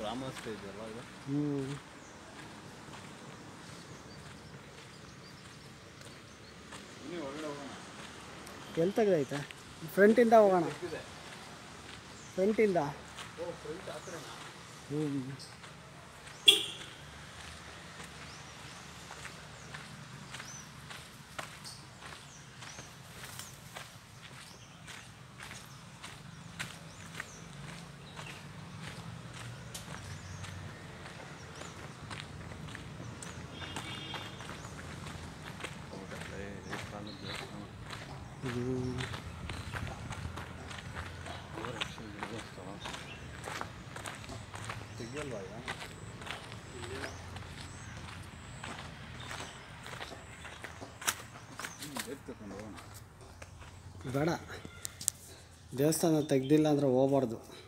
Rama stage ಅಲ್ಲ ಇದು ಹ್ಞೂ ಬನ್ನಿ ಒಳಗಡೆ ಹೋಗೋಣ ಎಲ್ಲಿ ತೆಗ್ದೈತೆ ಫ್ರಂಟಿಂದ ಹೋಗೋಣ ಇದೆ ಫ್ರಂಟಿಂದ ಓ ಫ್ರಂಟ್ ಆ ಕಡೆನಾ ಹ್ಞೂ ಹೌದಾ ಏ ದೇವಸ್ಥಾನ ದೇವಸ್ಥಾನ ಹ್ಞೂ ಗೋರಕ್ಷಣೆ ದೇವಸ್ಥಾನ ಸಿಗಲ್ವಾ ಈಗ ಹ್ಞೂ ಬೇಗ ತಗೊಂಡು ಹೋಗೋಣ ಬೇಡ ದೇವಸ್ಥಾನ ತೆಗ್ದಿಲ್ಲ ಅಂದರೆ ಹೋಗ್ಬಾರ್ದು